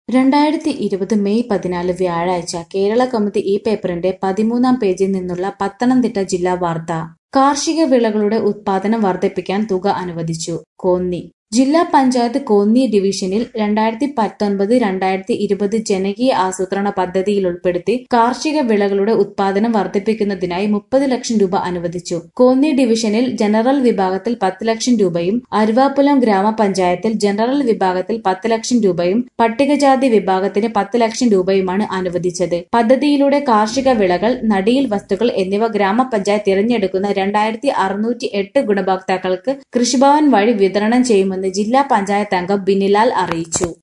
രണ്ടായിരത്തി ഇരുപത് മെയ് പതിനാല് വ്യാഴാഴ്ച കേരള കൗമുദി ഈ പേപ്പറിന്റെ പതിമൂന്നാം പേജിൽ നിന്നുള്ള പത്തനംതിട്ട ജില്ലാ വാർത്ത കാർഷിക വിളകളുടെ ഉത്പാദനം വർദ്ധിപ്പിക്കാൻ തുക അനുവദിച്ചു കോന്നി ജില്ലാ പഞ്ചായത്ത് കോന്നി ഡിവിഷനിൽ രണ്ടായിരത്തി പത്തൊൻപത് രണ്ടായിരത്തി ഇരുപത് ജനകീയ ആസൂത്രണ പദ്ധതിയിൽ ഉൾപ്പെടുത്തി കാർഷിക വിളകളുടെ ഉത്പാദനം വർദ്ധിപ്പിക്കുന്നതിനായി മുപ്പത് ലക്ഷം രൂപ അനുവദിച്ചു കോന്നി ഡിവിഷനിൽ ജനറൽ വിഭാഗത്തിൽ പത്ത് ലക്ഷം രൂപയും അരുവാപ്പുലം ഗ്രാമപഞ്ചായത്തിൽ ജനറൽ വിഭാഗത്തിൽ പത്ത് ലക്ഷം രൂപയും പട്ടികജാതി വിഭാഗത്തിന് പത്ത് ലക്ഷം രൂപയുമാണ് അനുവദിച്ചത് പദ്ധതിയിലൂടെ കാർഷിക വിളകൾ നടീൽ വസ്തുക്കൾ എന്നിവ ഗ്രാമപഞ്ചായത്ത് തിരഞ്ഞെടുക്കുന്ന രണ്ടായിരത്തി അറുന്നൂറ്റി എട്ട് ഗുണഭോക്താക്കൾക്ക് കൃഷിഭവൻ വഴി വിതരണം ചെയ്യുമെന്ന് ജില്ലാ പഞ്ചായത്ത് അംഗം ബിനിലാൽ അറിയിച്ചു